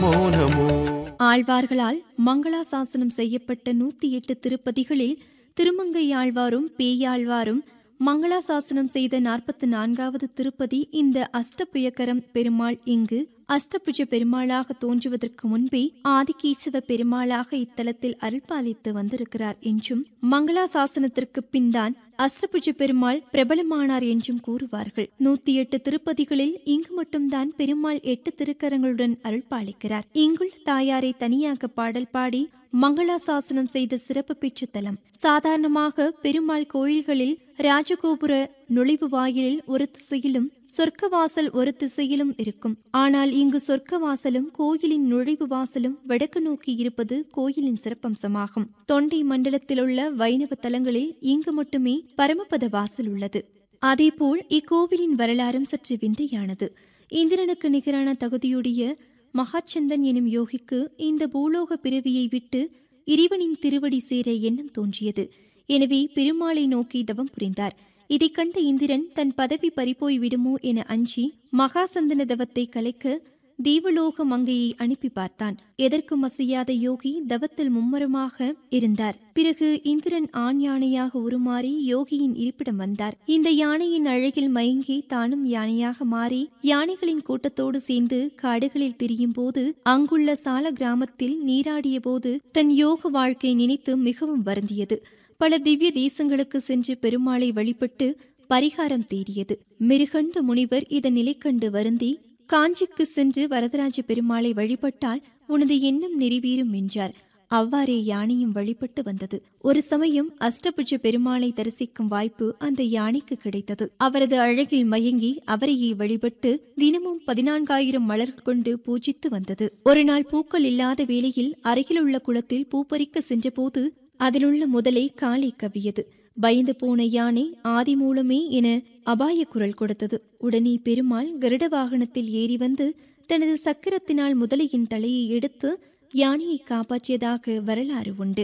மௌனமோ ஆழ்வார்களால் மங்களாசாசனம் செய்யப்பட்ட நூத்தி எட்டு திருப்பதிகளில் திருமங்கை ஆழ்வாரும் பேயாழ்வாரும் மங்களாசாசனம் செய்த நாற்பத்தி நான்காவது திருப்பதி இந்த அஷ்டபுயக்கரம் பெருமாள் இங்கு அஷ்டபுஜ பெருமாளாக தோன்றுவதற்கு முன்பே ஆதிகேசவ பெருமாளாக இத்தலத்தில் அருள்பாலித்து வந்திருக்கிறார் என்றும் மங்களாசாசனத்திற்கு பின்தான் அஷ்டபுஜ பெருமாள் பிரபலமானார் என்றும் கூறுவார்கள் நூத்தி எட்டு திருப்பதிகளில் இங்கு மட்டும்தான் பெருமாள் எட்டு திருக்கரங்களுடன் அருள்பாலிக்கிறார் இங்குள்ள தாயாரை தனியாக பாடல் பாடி மங்களாசாசனம் செய்த சிறப்பு பெற்ற தலம் சாதாரணமாக பெருமாள் கோயில்களில் ராஜகோபுர நுழைவு வாயிலில் ஒரு திசையிலும் சொர்க்கவாசல் ஒரு திசையிலும் இருக்கும் ஆனால் இங்கு சொர்க்கவாசலும் கோயிலின் நுழைவு வாசலும் வடக்கு நோக்கி இருப்பது கோயிலின் சிறப்பம்சமாகும் தொண்டை மண்டலத்திலுள்ள வைணவ தலங்களில் இங்கு மட்டுமே பரமபத வாசல் உள்ளது அதேபோல் இக்கோவிலின் வரலாறும் சற்று விந்தையானது இந்திரனுக்கு நிகரான தகுதியுடைய மகாச்சந்தன் எனும் யோகிக்கு இந்த பூலோக பிறவியை விட்டு இறைவனின் திருவடி சேர எண்ணம் தோன்றியது எனவே பெருமாளை நோக்கி தவம் புரிந்தார் இதைக் கண்ட இந்திரன் தன் பதவி பறிபோய் விடுமோ என அஞ்சி மகாசந்தன தவத்தை கலைக்க தேவலோக மங்கையை அனுப்பி பார்த்தான் எதற்கும் அசையாத யோகி தவத்தில் மும்மரமாக இருந்தார் பிறகு இந்திரன் ஆண் யானையாக உருமாறி யோகியின் இருப்பிடம் வந்தார் இந்த யானையின் அழகில் மயங்கி தானும் யானையாக மாறி யானைகளின் கூட்டத்தோடு சேர்ந்து காடுகளில் திரியும் போது அங்குள்ள சால கிராமத்தில் நீராடிய போது தன் யோக வாழ்க்கை நினைத்து மிகவும் வருந்தியது பல திவ்ய தேசங்களுக்கு சென்று பெருமாளை வழிபட்டு பரிகாரம் தேடியது மிருகண்ட முனிவர் இதன் நிலை கண்டு வருந்தி காஞ்சிக்கு சென்று வரதராஜ பெருமாளை வழிபட்டால் உனது எண்ணம் நிறைவேறும் என்றார் அவ்வாறே யானையும் வழிபட்டு வந்தது ஒரு சமயம் அஷ்டபுஜ பெருமாளை தரிசிக்கும் வாய்ப்பு அந்த யானைக்கு கிடைத்தது அவரது அழகில் மயங்கி அவரையே வழிபட்டு தினமும் பதினான்காயிரம் மலர்கள் கொண்டு பூஜித்து வந்தது ஒரு நாள் பூக்கள் இல்லாத வேளையில் அருகிலுள்ள குளத்தில் பூப்பறிக்க சென்றபோது அதிலுள்ள முதலை காலை கவியது பயந்து போன யானை ஆதி மூலமே என அபாய குரல் கொடுத்தது உடனே பெருமாள் கருட வாகனத்தில் ஏறி வந்து தனது சக்கரத்தினால் முதலையின் தலையை எடுத்து யானையை காப்பாற்றியதாக வரலாறு உண்டு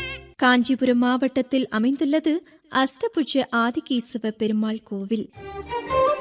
காஞ்சிபுரம் மாவட்டத்தில் அமைந்துள்ளது அஷ்டபுஜ ஆதிகேசவ பெருமாள் கோவில்